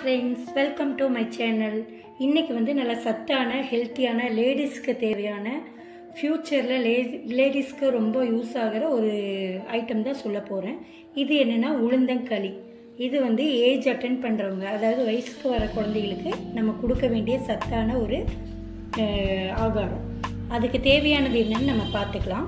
Friends welcome to my channel இன்னைக்கு வந்து நல்ல சத்தான ஹெல்த்தியான லேடிஸ்க்கு தேவையான ஃப்யூச்சரில் லே லேடிஸ்க்கு ரொம்ப யூஸ் ஆகிற ஒரு ஐட்டம் தான் சொல்ல போகிறேன் இது என்னென்னா உளுந்தங்களி இது வந்து ஏஜ் அட்டன் பண்ணுறவங்க அதாவது வயசுக்கு வர குழந்தைகளுக்கு நம்ம கொடுக்க வேண்டிய சத்தான ஒரு அஹ், ஆகாரம் அதுக்கு தேவையானது என்னன்னு நம்ம பார்த்துக்கலாம்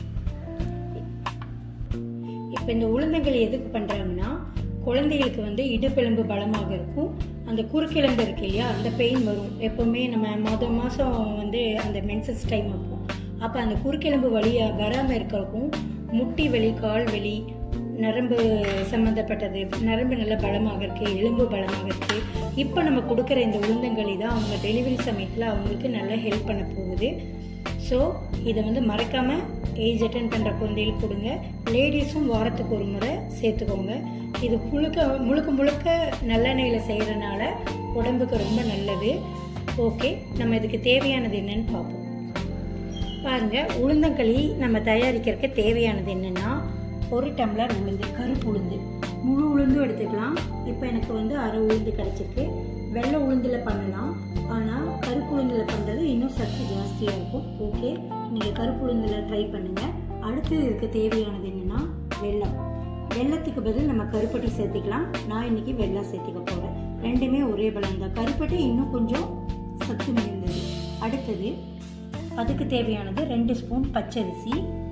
இப்போ இந்த உளுந்தங்களி எதுக்கு பண்ணுறாங்கன்னா குழந்தைகளுக்கு வந்து இடுப்பெலும்பு பலமாக இருக்கும் அந்த குறுக்கெலும்பு இருக்கு இல்லையா அந்த பெயின் வரும் எப்போவுமே நம்ம மொதல் மாதம் வந்து அந்த மென்சஸ் டைம் அப்போ அப்போ அந்த குறுக்கெலும்பு வழியாக வராமல் இருக்கிறக்கும் முட்டி வலி கால் வலி நரம்பு சம்மந்தப்பட்டது நரம்பு நல்ல பலமாக இருக்குது எலும்பு பலமாக இருக்குது இப்போ நம்ம கொடுக்குற இந்த உளுந்தங்களி தான் அவங்க டெலிவரி சமயத்தில் அவங்களுக்கு நல்லா ஹெல்ப் பண்ண போகுது ஸோ இதை வந்து மறக்காமல் ஏஜ் அட்டன் பண்ணுற குழந்தைகளுக்கு கொடுங்க லேடிஸும் வாரத்துக்கு ஒரு முறை சேர்த்துக்கோங்க இது முழுக்க முழுக்க முழுக்க நல்லெண்ணெயில் செய்கிறனால உடம்புக்கு ரொம்ப நல்லது ஓகே நம்ம இதுக்கு தேவையானது என்னன்னு பார்ப்போம் பாருங்க உளுந்தங்களி நம்ம தயாரிக்கிறதுக்கு தேவையானது என்னென்னா ஒரு டம்ளர் உளுந்து கருப்பு உளுந்து முழு உளுந்தும் எடுத்துக்கலாம் இப்போ எனக்கு வந்து அரை உளுந்து கிடச்சிருக்கு வெள்ளை உளுந்தில் பண்ணலாம் ஆனால் கருப்பு உளுந்தில் பண்ணுறது இன்னும் சத்து ஜாஸ்தியாக இருக்கும் ஓகே நீங்கள் கருப்பு உளுந்தில் ட்ரை பண்ணுங்கள் அடுத்து இதுக்கு தேவையானது என்னென்னா வெல்லம் வெள்ளத்துக்கு பதில் நம்ம கருப்பட்டி சேர்த்துக்கலாம் நான் இன்னைக்கு வெல்லம் சேர்த்துக்க போகிறேன் ரெண்டுமே ஒரே பலம் தான் கருப்பட்டி இன்னும் கொஞ்சம் சத்து மிகுந்தது அடுத்தது அதுக்கு தேவையானது ரெண்டு ஸ்பூன் பச்சரிசி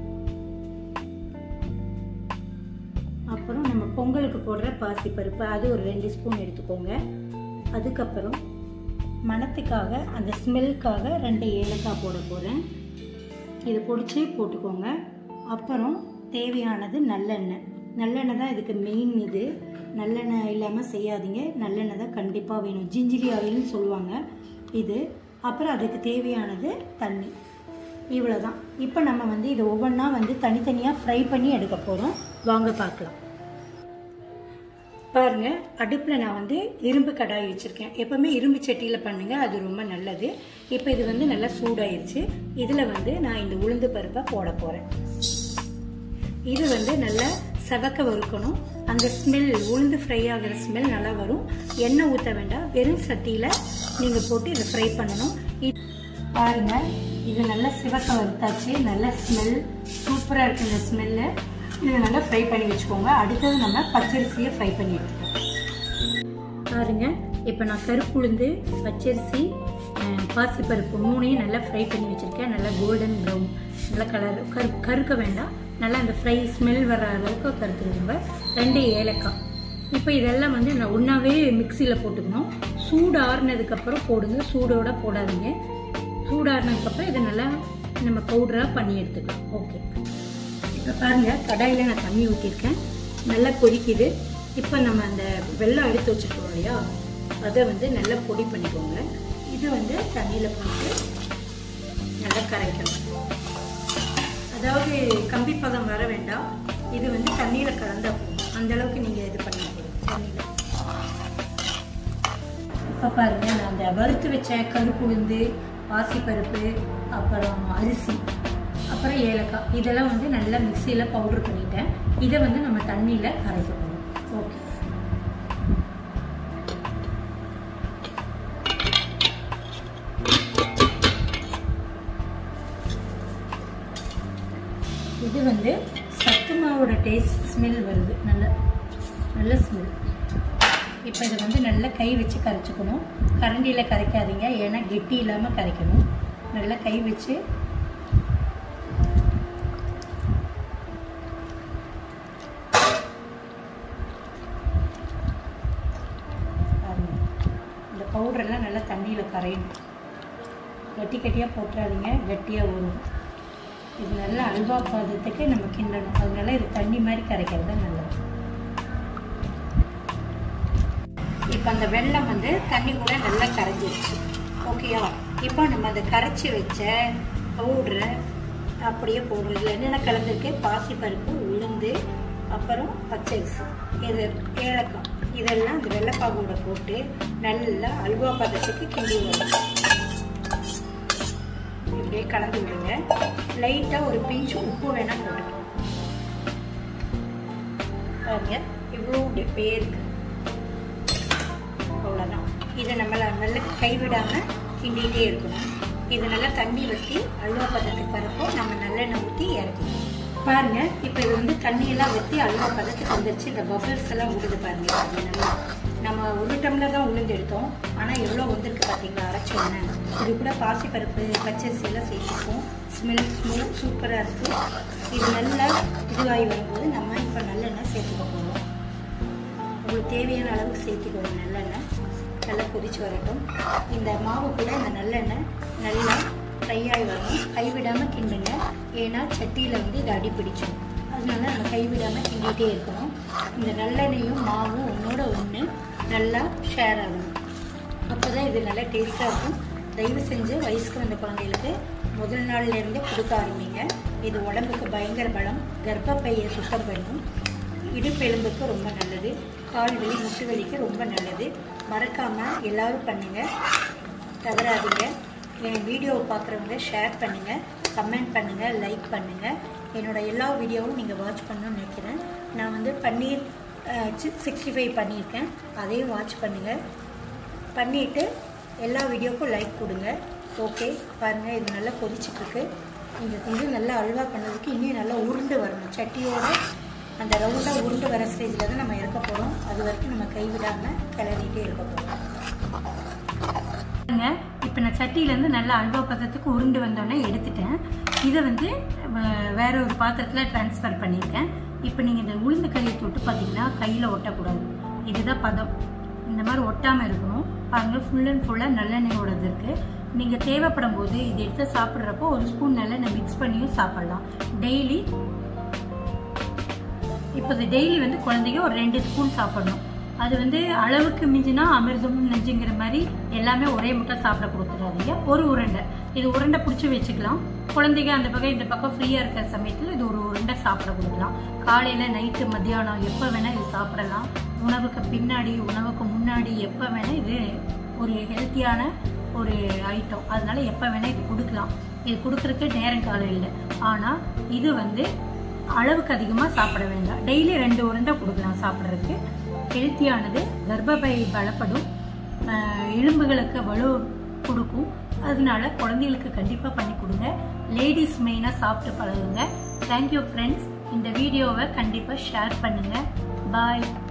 அப்புறம் நம்ம பொங்கலுக்கு போடுற பாசிப்பருப்பு அது ஒரு ரெண்டு ஸ்பூன் எடுத்துக்கோங்க அதுக்கப்புறம் மணத்துக்காக அந்த ஸ்மெல்லுக்காக ரெண்டு ஏலக்காய் போட போகிறேன் இதை பொடிச்சு போட்டுக்கோங்க அப்புறம் தேவையானது நல்லெண்ணெய் நல்லெண்ணெய் தான் இதுக்கு மெயின் இது நல்லெண்ணெய் இல்லாமல் செய்யாதீங்க நல்லெண்ணெய் தான் கண்டிப்பாக வேணும் ஜிஞ்சிரி ஆயில்னு சொல்லுவாங்க இது அப்புறம் அதுக்கு தேவையானது தண்ணி இவ்வளோ தான் இப்போ நம்ம வந்து இதை ஒவ்வொன்றா வந்து தனித்தனியாக ஃப்ரை பண்ணி எடுக்க போகிறோம் வாங்க பார்க்கலாம் பாருங்க அடுப்பில் நான் வந்து இரும்பு கடாய் வச்சுருக்கேன் எப்போவுமே இரும்பு சட்டியில் பண்ணுங்கள் அது ரொம்ப நல்லது இப்போ இது வந்து நல்லா சூடாயிருச்சு இதில் வந்து நான் இந்த உளுந்து பருப்பை போட போகிறேன் இது வந்து நல்லா செவக்க வறுக்கணும் அந்த ஸ்மெல் உளுந்து ஃப்ரை ஆகிற ஸ்மெல் நல்லா வரும் எண்ணெய் ஊற்ற வேண்டாம் வெறும் சட்டியில் நீங்கள் போட்டு இதை ஃப்ரை பண்ணணும் இது பாருங்க இது நல்லா சிவக்க வறுத்தாச்சு நல்ல ஸ்மெல் சூப்பராக இருக்கு இந்த ஸ்மெல்லு இதை நல்லா ஃப்ரை பண்ணி வச்சுக்கோங்க அடுத்தது நம்ம பச்சரிசியை ஃப்ரை பண்ணி எடுத்துக்கோம் பாருங்க இப்போ நான் கருப்பு உளுந்து பச்சரிசி அஹ், பாசிப்பருப்பு மூணையும் நல்லா ஃப்ரை பண்ணி வச்சுருக்கேன் நல்லா கோல்டன் ப்ரௌன் நல்லா கலர் கரு கருக்க வேண்டாம் நல்லா அந்த ஃப்ரை ஸ்மெல் வர அளவுக்கு கருத்துருங்க ரெண்டு ஏலக்காய் இப்போ இதெல்லாம் வந்து நான் ஒன்றாவே மிக்சியில் போட்டுக்கணும் சூடு ஆறுனதுக்கப்புறம் போடுங்க சூடோட போடாதீங்க சூடாறினதுக்கப்புறம் இதை நல்லா நம்ம பவுடராக பண்ணி எடுத்துக்கலாம் ஓகே இப்போ பாருங்கள் கடாயில் நான் தண்ணி ஊற்றிருக்கேன் நல்லா கொதிக்குது இப்போ நம்ம அந்த வெள்ளம் எடுத்து வச்சுருக்கோம் இல்லையா அதை வந்து நல்லா பொடி பண்ணிக்கோங்க இது வந்து தண்ணியில் போட்டு நல்லா கரைக்கணும் அதாவது கம்பி பதம் வர வேண்டாம் இது வந்து தண்ணியில் கலந்தா போதும் அந்த அளவுக்கு நீங்கள் இது பண்ண போதும் தண்ணியில் இப்போ பாருங்க நான் அந்த வறுத்து வச்ச கருப்பு உளுந்து பாசிப்பருப்பு அப்புறம் அரிசி அப்புறம் ஏலக்காய் இதெல்லாம் வந்து நல்லா மிக்சியில் பவுடர் பண்ணிட்டேன் இதை வந்து நம்ம தண்ணியில் கரைக்க போகிறோம் ஓகே இது வந்து சத்து மாவோட டேஸ்ட் ஸ்மெல் வருது நல்ல நல்ல ஸ்மெல் இப்போ இதை வந்து நல்லா கை வச்சு கரைச்சிக்கணும் கரண்டியில் கரைக்காதீங்க ஏன்னா கெட்டி இல்லாமல் கரைக்கணும் நல்லா கை வச்சு பாருங்க. இந்த பவுடரெல்லாம் நல்லா தண்ணியில் கரையணும் கட்டி கட்டியாக போட்டுறாதீங்க கட்டியாக வரும் இது நல்லா அல்வா பாதத்துக்கு நம்ம கிண்டணும் அதனால இது தண்ணி மாதிரி கரைக்கிறது தான் நல்லது இப்போ அந்த வெள்ளம் வந்து தண்ணி கூட நல்லா கரைஞ்சிருச்சு ஓகேயா இப்போ நம்ம அந்த கரைச்சி வச்ச பவுடரை அப்படியே போடுறது என்னென்ன கலந்துருக்கு பாசிப்பருப்பு உளுந்து அப்புறம் பச்சரிசி இது ஏலக்காய் இதெல்லாம் இந்த வெள்ளைப்பாகோட போட்டு நல்லா அல்வா பதத்துக்கு கிண்டி வரும் இப்படியே கலந்து விடுங்க லைட்டாக ஒரு பிஞ்ச் உப்பு வேணால் போட்டுக்கலாம் பாருங்க இவ்வளோ பேருக்கு நம்மள நல்லா கைவிடாமல் கிண்டிகிட்டே இருக்கணும் இது நல்லா தண்ணி வற்றி அல்வா பதத்துக்கு வரப்போ நம்ம நல்லெண்ணெய் ஊற்றி இறக்கணும் பாருங்க இப்போ இது வந்து தண்ணியெல்லாம் வற்றி அல்வா பதத்துக்கு வந்துருச்சு இந்த பபிள்ஸ் எல்லாம் விடுது பாருங்க அது நல்லா நம்ம ஒரு டம்ளர் தான் உளுந்து எடுத்தோம் ஆனால் எவ்வளோ வந்திருக்கு பார்த்தீங்களா அரைச்ச உடனே இது கூட பாசிப்பருப்பு பச்சரிசி எல்லாம் சேர்த்துப்போம் ஸ்மெல் ஸ்மெல் சூப்பராக இருக்குது இது நல்லா இதுவாகி வரும்போது நம்ம இப்போ நல்லெண்ணெய் சேர்த்துக்க போகிறோம் உங்களுக்கு தேவையான அளவுக்கு சேர்த்துக்கோங்க நல்லெண்ணெய் நல்லா கொதிச்சு வரட்டும் இந்த மாவு கூட இந்த நல்லெண்ணெய் நல்லா ஃப்ரை ஆகி வரணும் கைவிடாமல் கிண்டுங்க ஏன்னா சட்டியில் வந்து இது அடி பிடிச்சிடும் அதனால நம்ம கைவிடாமல் கிண்டிகிட்டே இருக்கணும் இந்த நல்லெண்ணெயும் மாவும் ஒன்றோட ஒன்று நல்லா ஷேர் ஆகணும் அப்போ தான் இது நல்லா டேஸ்ட்டாக இருக்கும் தயவு செஞ்சு வயசுக்கு வந்த குழந்தைகளுக்கு முதல் நாள்லேருந்தே கொடுக்க ஆரம்பிங்க இது உடம்புக்கு பயங்கர பலம் கர்ப்பப்பையை சுத்தம் பண்ணும் இடுப்பெலும்புக்கு ரொம்ப நல்லது கால் வலி முட்டு வலிக்கு ரொம்ப நல்லது மறக்காமல் எல்லாரும் பண்ணுங்கள் தவறாதீங்க என் வீடியோவை பார்க்குறவங்க ஷேர் பண்ணுங்கள் கமெண்ட் பண்ணுங்கள் லைக் பண்ணுங்கள் என்னோட எல்லா வீடியோவும் நீங்கள் வாட்ச் பண்ணணும்னு நினைக்கிறேன் நான் வந்து பன்னீர் சிக்ஸ்டி ஃபைவ் பண்ணியிருக்கேன் அதையும் வாட்ச் பண்ணுங்கள் பண்ணிவிட்டு எல்லா வீடியோக்கும் லைக் கொடுங்க ஓகே பாருங்கள் இது நல்லா கொதிச்சிட்ருக்கு இந்த இது நல்லா அல்வா பண்ணதுக்கு இன்னும் நல்லா உருண்டு வரணும் சட்டியோட அந்த ரவுண்டாக உருண்டு வர ஸ்டேஜில் தான் நம்ம இருக்க போகிறோம் அது வரைக்கும் நம்ம கைவிடாமல் கிளறிட்டே இருக்க போகிறோம் இப்போ நான் சட்டியிலேருந்து நல்லா அல்வா பதத்துக்கு உருண்டு வந்தோடனே எடுத்துட்டேன் இதை வந்து வேற ஒரு பாத்திரத்தில் ட்ரான்ஸ்ஃபர் பண்ணியிருக்கேன் இப்போ நீங்கள் இந்த உளுந்து களியை தொட்டு பார்த்தீங்கன்னா கையில் ஒட்டக்கூடாது இதுதான் பதம் இந்த மாதிரி ஒட்டாமல் இருக்கணும் பாருங்கள் ஃபுல் அண்ட் ஃபுல்லாக நல்லெண்ணெயோடது இருக்குது நீங்கள் தேவைப்படும் போது இது எடுத்து சாப்பிட்றப்போ ஒரு ஸ்பூன் நல்லெண்ணெய் மிக்ஸ் பண்ணியும் சாப்பிட்லாம் டெய்லி இப்போ இது டெய்லி வந்து குழந்தைங்க ஒரு ரெண்டு ஸ்பூன் சாப்பிடணும் அது வந்து அளவுக்கு மிஞ்சினா அமிர்தம் நெஞ்சுங்கிற மாதிரி எல்லாமே ஒரே முட்டை சாப்பிட கொடுத்துடாதீங்க ஒரு உருண்டை இது உருண்டை பிடிச்சி வச்சுக்கலாம் குழந்தைங்க அந்த பக்கம் இந்த பக்கம் ஃப்ரீயாக இருக்கிற சமயத்தில் இது ஒரு உருண்டை சாப்பிட கொடுக்கலாம் காலையில் நைட்டு மத்தியானம் எப்போ வேணால் இது சாப்பிடலாம் உணவுக்கு பின்னாடி உணவுக்கு முன்னாடி எப்போ வேணால் இது ஒரு ஹெல்த்தியான ஒரு ஐட்டம் அதனால எப்போ வேணால் இது கொடுக்கலாம் இது கொடுக்குறதுக்கு நேரம் காலம் இல்லை ஆனால் இது வந்து அளவுக்கு அதிகமாக சாப்பிட வேண்டாம் டெய்லி ரெண்டு உருண்டை கொடுக்கலாம் சாப்பிட்றதுக்கு ஹெல்த்தியானது கர்ப்பப்பை பலப்படும் எலும்புகளுக்கு வலு கொடுக்கும் அதனால குழந்தைகளுக்கு கண்டிப்பாக பண்ணி கொடுங்க லேடிஸ் மெயினாக சாப்பிட்டு பழகுங்க தேங்க்யூ ஃப்ரெண்ட்ஸ் இந்த வீடியோவை கண்டிப்பாக ஷேர் பண்ணுங்கள் பாய்